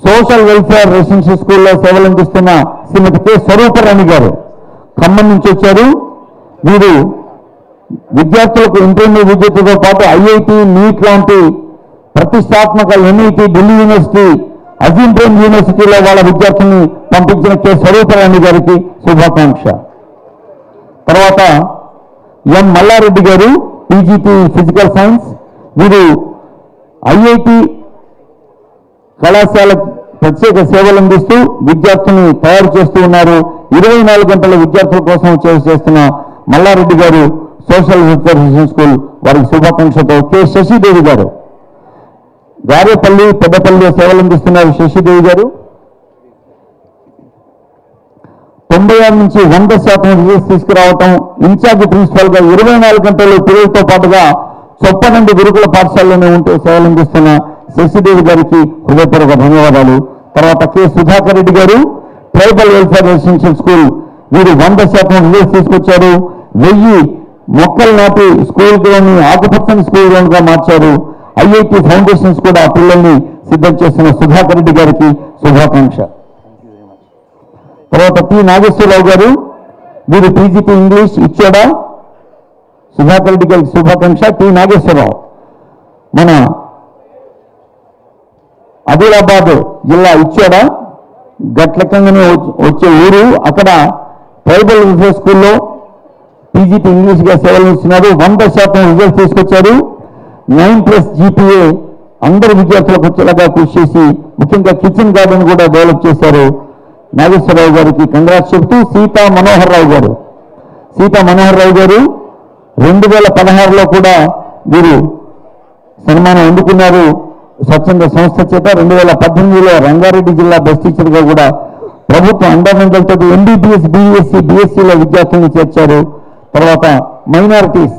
Social welfare residential స్కూల్లో సేవలు అందిస్తున్న శ్రీమతి కె స్వరూపరాణి గారు ఖమ్మం నుంచి వచ్చారు వీరు విద్యార్థులకు ఇంటర్మీడియట్ విద్యతో పాటు ఐఐటి నీట్ లాంటి ప్రతిష్టాత్మక ఎన్ఐటి ఢిల్లీ యూనివర్సిటీ అజీం ప్రేమ్ యూనివర్సిటీలో వాళ్ళ విద్యార్థుల్ని పంపించిన కె స్వరూపరాణి గారికి శుభాకాంక్ష తర్వాత ఎం మల్లారెడ్డి గారు పీజీటీ ఫిజికల్ సైన్స్ వీరు ఐఐటి కళాశాల ప్రత్యేక సేవలు అందిస్తూ విద్యార్థుల్ని తయారు చేస్తూ ఉన్నారు ఇరవై నాలుగు గంటల విద్యార్థుల కోసం సేవ చేస్తున్న మల్లారెడ్డి గారు సోషల్ వెల్ఫేర్ రెసిడెన్షియల్ స్కూల్ వారికి శుభాకాంక్షలతో కె శశిదేవి గారు గారేపల్లి పెద్దపల్లి సేవలు అందిస్తున్నారు శశిదేవి గారు తొంభై ఆరు నుంచి వంద శాతం రిజల్ట్స్ తీసుకురావటం ఇన్ఛార్జ్ ప్రిన్సిపల్ గా ఇరవై నాలుగు గంటలు పిల్లలతో పాటుగా చొప్పనండి గురుకుల పాఠశాలలోనే ఉంటూ సేవలు అందిస్తున్న శశిదేవి గారికి హృదయపూర్వక ధన్యవాదాలు తర్వాత కె సుధాకర్ రెడ్డి గారు ట్రైబల్ వెల్ఫేర్ రెసిడెన్షియల్ స్కూల్ వీరు వంద శాతం రిజల్ట్స్ తీసుకొచ్చారు వెయ్యి మొక్కలు నాటి స్కూల్లోని ఆకుపచ్చని స్కూల్గా మార్చారు ఐఐటి ఫౌండేషన్స్ కూడా ఆ పిల్లల్ని సిద్ధం చేస్తున్న సుధాకర్ రెడ్డి గారికి శుభాకాంక్ష తర్వాత పి నాగేశ్వరరావు గారు వీరు పీజీటీ ఇంగ్లీష్ ఇచ్చాడా సుధాకర్ రెడ్డి గారికి శుభాకాంక్ష టి నాగేశ్వరరావు మన ఆదిలాబాద్ జిల్లా ఇచ్చాడా గట్లకంగానే వచ్చి- వచ్చే ఊరు అక్కడ ట్రైబల్ వెల్ఫేర్ స్కూల్లో పీజీటీ ఇంగ్లీష్ గా సేవలు ఇస్తున్నారు వంద శాతం రిజల్ట్ తీసుకొచ్చారు నైన్ ప్లస్ జీపీఏ అందరు విద్యార్థులకు వచ్చేలాగా కృషి చేసి ముఖ్యంగా కిచెన్ గార్డెన్ కూడా డెవలప్ చేశారు నాగేశ్వరరావు గారికి కంగ్రాట్స్ చెబుతూ సీతా మనోహర్ రావు గారు సీతా మనోహర్ రావు గారు రెండు వేల పదహారులో కూడా వీరు సన్మానం అందుకున్నారు స్వచ్ఛంద సంస్థ చేత రెండు వేల పద్దెనిమిదిలో రంగారెడ్డి జిల్లా బెస్ట్ టీచర్గా కూడా ప్రభుత్వ అండర్మెంటల్తో ఎంబీబీఎస్ బీఎస్సీ బీఎస్సీలో విద్యార్థులను చేర్చారు తర్వాత మైనారిటీస్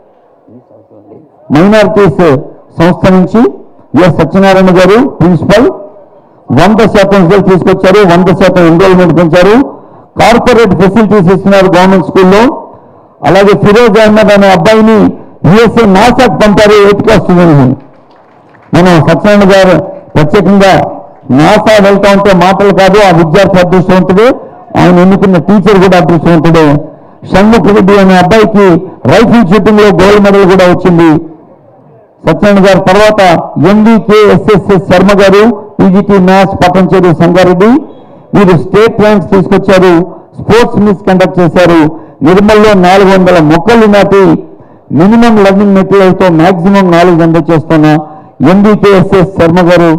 మైనారిటీస్ సంస్థ నుంచి ఎస్ సత్యనారాయణ గారు ప్రిన్సిపల్ వంద శాతం రిజల్ట్ తీసుకొచ్చారు వంద శాతం ఎన్రోల్మెంట్ పెంచారు కార్పొరేట్ ఫెసిలిటీస్ ఇస్తున్నారు గవర్నమెంట్ స్కూల్లో అలాగే ఫిరోజ్ అహ్మద్ అనే అబ్బాయిని యుఎస్ఏ నాసాకు పంపారు ఎయిత్ క్లాస్ స్టూడెంట్ని మనం సత్యనారాయణ గారు ప్రత్యేకంగా నాసా వెళ్తా ఉంటే మాటలు కాదు ఆ విద్యార్థి అదృష్టవంతుడు ఆయన ఎన్నుకున్న టీచర్ కూడా అదృష్టవంతుడే షణ్ముఖ రెడ్డి అనే అబ్బాయికి రైఫిల్ షూటింగ్ లో గోల్డ్ మెడల్ కూడా వచ్చింది సత్యనారాయణ గారు తర్వాత ఎంవికేఎస్ఎస్ఎస్ శర్మ గారు పీజీటీ మ్యాథ్స్ పట్టంచేరు సంగారెడ్డి వీరు స్టేట్ ర్యాంక్స్ తీసుకొచ్చారు స్పోర్ట్స్ మీట్స్ కండక్ట్ చేశారు నిర్మల్లో నాలుగు వందల మొక్కలు నాటి మినిమం లెర్నింగ్ మెటీరియల్ తో మాక్సిమం నాలెడ్జ్ అందజేస్తున్న ఎంబీకేఎస్ఎస్ శర్మ గారు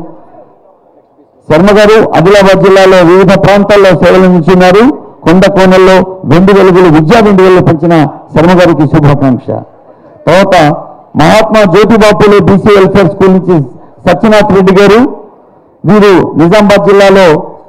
శర్మ గారు ఆదిలాబాద్ జిల్లాలో వివిధ ప్రాంతాల్లో సేవలు అందించున్నారు కొండ కోనల్లో వెండి వెలుగులు విద్యా వెండి వెలుగు పెంచిన శర్మ గారికి శుభాకాంక్ష తర్వాత మహాత్మా జ్యోతిబాపులు బీసీ వెల్ఫేర్ స్కూల్ నుంచి సత్యనాథ్ రెడ్డి గారు వీరు నిజామాబాద్ జిల్లాలో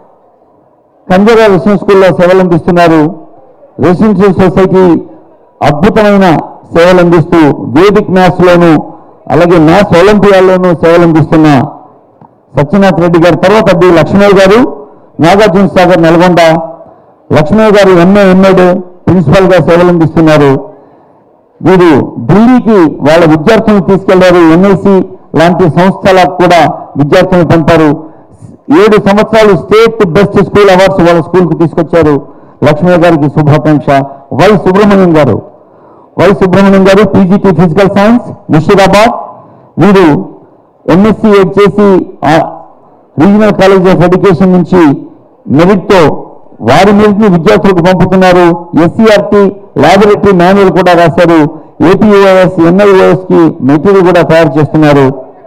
కంజరా రెసిడెన్షియల్ స్కూల్లో సేవలు అందిస్తున్నారు రెసిడెన్షియల్ సొసైటీ అద్భుతమైన సేవలు అందిస్తూ వేదిక్ మ్యాథ్స్ లోను అలాగే మ్యాథ్స్ ఒలింపియాల్లోనూ సేవలు అందిస్తున్న సత్యనాథ్ రెడ్డి గారి తర్వాత బి లక్ష్మయ్య గారు నాగార్జున సాగర్ నల్గొండ లక్ష్మయ్య గారు ఎంఏ ఎంఎడ్ ప్రిన్సిపల్ గా సేవలు అందిస్తున్నారు వీరు ఢిల్లీకి వాళ్ళ విద్యార్థులను తీసుకెళ్లారు ఎన్ఐసి లాంటి సంస్థలకు కూడా విద్యార్థులను పంపారు ఏడు సంవత్సరాలు స్టేట్ బెస్ట్ స్కూల్ అవార్డ్స్ వాళ్ళ స్కూల్కి తీసుకొచ్చారు లక్ష్మయ్య గారికి శుభాకాంక్ష వై సుబ్రహ్మణ్యం గారు వై సుబ్రహ్మణ్యం గారు పీజీటీ ఫిజికల్ సైన్స్ ముషీరాబాద్ వీరు ఎంఎస్సీ చేసి ఆ రీజనల్ కాలేజ్ ఆఫ్ ఎడ్యుకేషన్ నుంచి మెరిట్ తో వారి మెరిట్ ని విద్యార్థులకు పంపుతున్నారు ఎస్సీఆర్టీ లాబొరేటరీ మాన్యువల్ కూడా రాశారు ఏపీఓఎస్ ఎన్ఐఓఎస్ కి మెటీరియల్ కూడా తయారు చేస్తున్నారు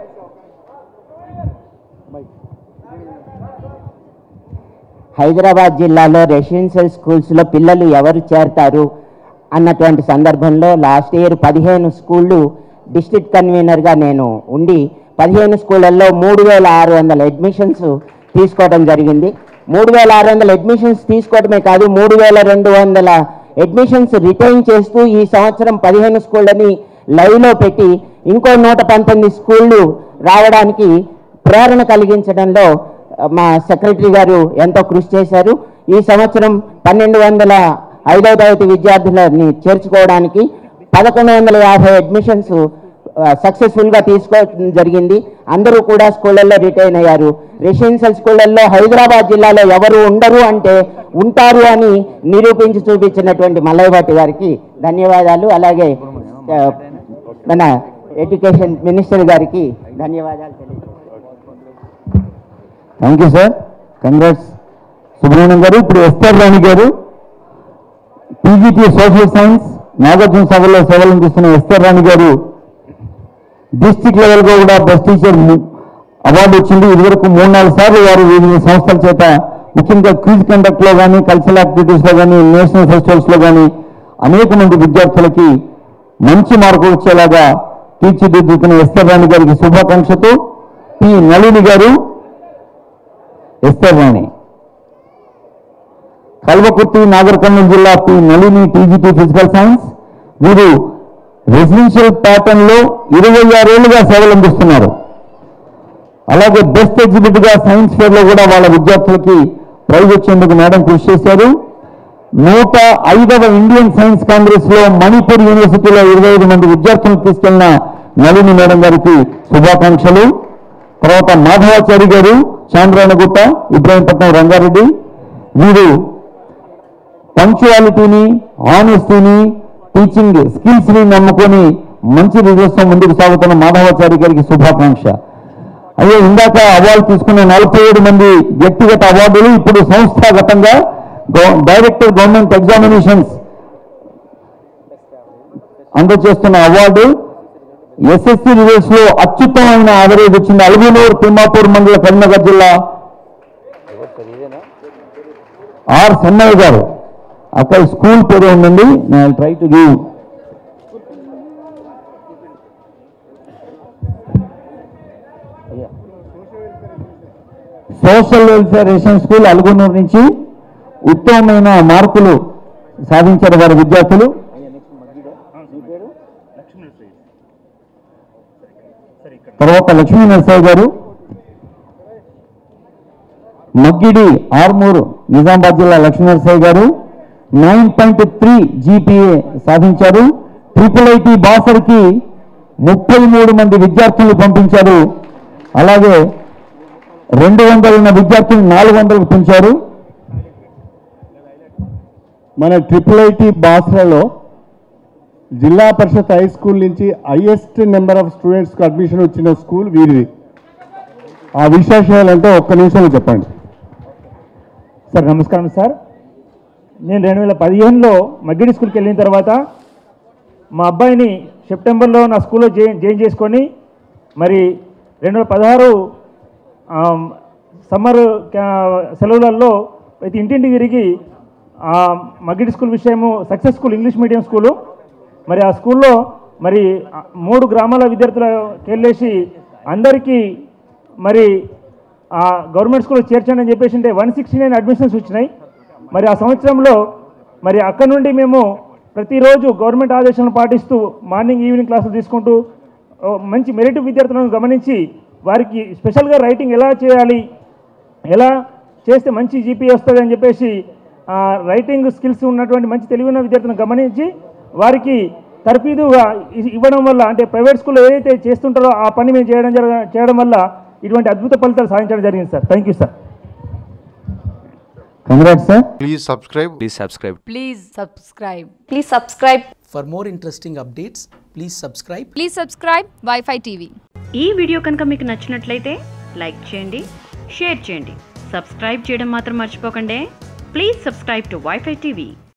హైదరాబాద్ జిల్లాలో రెసిడెన్షియల్ స్కూల్స్లో పిల్లలు ఎవరు చేరతారు అన్నటువంటి సందర్భంలో లాస్ట్ ఇయర్ పదిహేను స్కూళ్ళు డిస్ట్రిక్ట్ కన్వీనర్గా నేను ఉండి పదిహేను స్కూళ్ళల్లో మూడు వేల ఆరు వందల అడ్మిషన్స్ తీసుకోవడం జరిగింది మూడు వేల ఆరు వందల అడ్మిషన్స్ తీసుకోవడమే కాదు మూడు వేల రెండు వందల అడ్మిషన్స్ రిటైన్ చేస్తూ ఈ సంవత్సరం పదిహేను స్కూళ్ళని లైవ్లో పెట్టి ఇంకో నూట పంతొమ్మిది స్కూళ్ళు రావడానికి ప్రేరణ కలిగించడంలో మా సెక్రటరీ గారు ఎంతో కృషి చేశారు ఈ సంవత్సరం పన్నెండు వందల ఐదవ తరగతి విద్యార్థులని చేర్చుకోవడానికి పదకొండు వందల యాభై అడ్మిషన్స్ సక్సెస్ఫుల్గా తీసుకోవడం జరిగింది అందరూ కూడా స్కూళ్ళల్లో రిటైన్ అయ్యారు రెసిడెన్షియల్ స్కూళ్ళల్లో హైదరాబాద్ జిల్లాలో ఎవరు ఉండరు అంటే ఉంటారు అని నిరూపించి చూపించినటువంటి మల్లయ్యభట్టి గారికి ధన్యవాదాలు అలాగే ఆ, మన ఎడ్యుకేషన్ మినిస్టర్ గారికి ధన్యవాదాలు తెలియజేస్తున్నాను. Thank you sir congrats Subrahmanyam గారు ఇప్పుడు ఎస్ఆర్ రాణి గారు పీజీటీ సోషల్ సైన్స్ నాగార్జున సభలో సేవలు అందిస్తున్న ఎస్ఆర్ రాణి గారు డిస్టిక్ లెవెల్గా కూడా బెస్ట్ టీచర్ అవార్డు వచ్చింది ఇదివరకు మూడు నాలుగు సార్లు వారు వివిధ సంస్థల చేత ముఖ్యంగా క్విజ్ కండక్ట్లో కానీ కల్చరల్ యాక్టివిటీస్లో కానీ నేషనల్ ఫెస్టివల్స్లో కానీ అనేక మంది విద్యార్థులకి మంచి మార్కులు వచ్చేలాగా తీర్చిదిద్దుతున్న ఎస్ఆర్ రాణి గారికి శుభాకాంక్షతో పి నళిని గారు ఎస్ఆర్ రాణి కల్వకుర్తి నాగర్ కర్నూలు జిల్లా P Nalini TGT physical science వీరు రెసిడెన్షియల్ ప్యాటర్న్ లో ఇరవై ఆరేళ్లుగా సేవలు అందిస్తున్నారు అలాగే బెస్ట్ ఎగ్జిబిట్ గా సైన్స్ ఫేర్ లో కూడా వాళ్ళ విద్యార్థులకి ప్రైజ్ వచ్చేందుకు మేడం కృషి చేశారు నూట ఐదవ ఇండియన్ సైన్స్ కాంగ్రెస్ లో మణిపూర్ యూనివర్సిటీలో ఇరవై ఐదు మంది విద్యార్థులను తీసుకెళ్లిన నళిని మేడం గారికి శుభాకాంక్షలు తర్వాత మాధవాచారి గారు చాంద్రాయణగుట్ట ఇబ్రాహీంపట్నం రంగారెడ్డి వీరు పంక్చువాలిటీని ఆనెస్టీని టీచింగ్ స్కిల్స్ ని నమ్ముకొని మంచి రిజల్ట్స్ తో ముందుకు సాగుతున్న మాధవాచారి గారికి శుభాకాంక్ష అయ్యో ఇందాక అవార్డు తీసుకున్న నలభై ఏడు మంది వ్యక్తిగత అవార్డులు ఇప్పుడు సంస్థాగతంగా గవ- డైరెక్టర్ గవర్నమెంట్ ఎగ్జామినేషన్స్ అందజేస్తున్న అవార్డు ఎస్ఎస్సి రిజల్ట్స్ లో అత్యుత్తమైన యావరేజ్ వచ్చింది అల్గునూరు తిమ్మాపూర్ మండల కరీంనగర్ జిల్లా ఆర్ సెన్నయ్య గారు అక్కడ స్కూల్ పేరు ఉందండి నేను try to give social welfare ration school Alugunur నుంచి ఉత్తమమైన మార్కులు సాధించారు వారి విద్యార్థులు తర్వాత లక్ష్మీ నరసయ్య గారు మగ్గిడి ఆర్మూరు నిజామాబాద్ జిల్లా లక్ష్మీ నరసయ్య గారు నైన్ పాయింట్ త్రీ జీపీఏ సాధించారు ట్రిపుల్ ఐటీ బాసర్కి ముప్పై మూడు మంది విద్యార్థులు పంపించారు అలాగే రెండు వందల విద్యార్థులు నాలుగు వందలకు పెంచారు మన ట్రిపుల్ ఐటీ బాస్రాలో జిల్లా పరిషత్ హై స్కూల్ నుంచి హైయెస్ట్ నెంబర్ ఆఫ్ స్టూడెంట్స్కి అడ్మిషన్ వచ్చిన స్కూల్ వీరిది ఆ విశేషాలంటే ఒక్క నిమిషంలో చెప్పండి సార్ నమస్కారం సార్ నేను రెండు వేల పదిహేనులో మగ్గిడి స్కూల్కి వెళ్ళిన తర్వాత మా అబ్బాయిని సెప్టెంబర్లో నా స్కూల్లో జాయిన్ జాయిన్ చేసుకొని మరి రెండు వేల పదహారు సమ్మర్ క్యా- సెలవులలో ప్రతి ఇంటింటికి తిరిగి ఆ, మగ్గిడి స్కూల్ విషయము success school English medium school మరి ఆ స్కూల్లో మరి ఆ, మూడు గ్రామాల విద్యార్థులకు వెళ్ళేసి అందరికీ మరి ఆ గవర్నమెంట్ స్కూల్లో చేర్చండి అని చెప్పేసి అంటే వన్ సిక్స్టీ నైన్ అడ్మిషన్స్ వచ్చినాయి మరి ఆ సంవత్సరంలో మరి అక్కడ నుండి మేము ప్రతిరోజు గవర్నమెంట్ ఆదేశాలను పాటిస్తూ మార్నింగ్ ఈవినింగ్ క్లాసులు తీసుకుంటూ ఓ, మంచి మెరిట్ విద్యార్థులను గమనించి వారికి స్పెషల్గా రైటింగ్ ఎలా చేయాలి ఎలా చేస్తే మంచి జీపీ వస్తుంది అని చెప్పేసి ఆ, రైటింగ్ స్కిల్స్ ఉన్నటువంటి మంచి తెలివిన విద్యార్థులను గమనించి వారికి తర్ఫీదుగా ఇ- ఇవ్వడం వల్ల అంటే ప్రైవేట్ స్కూల్లో ఏదైతే చేస్తుంటారో ఆ పని మేము చేయడం జరగ చేయడం వల్ల ఇటువంటి అద్భుత ఫలితాలు సాధించడం జరిగింది sir thank you sir congrats sir Please subscribe. Please subscribe. Please subscribe. Please subscribe. For more interesting updates, please subscribe Please subscribe Wi-Fi TV. ఈ వీడియో కనుక మీకు నచ్చినట్లయితే లైక్ చేయండి షేర్ చేయండి సబ్స్క్రైబ్ చేయడం మాత్రం మర్చిపోకండి please subscribe to WiFi TV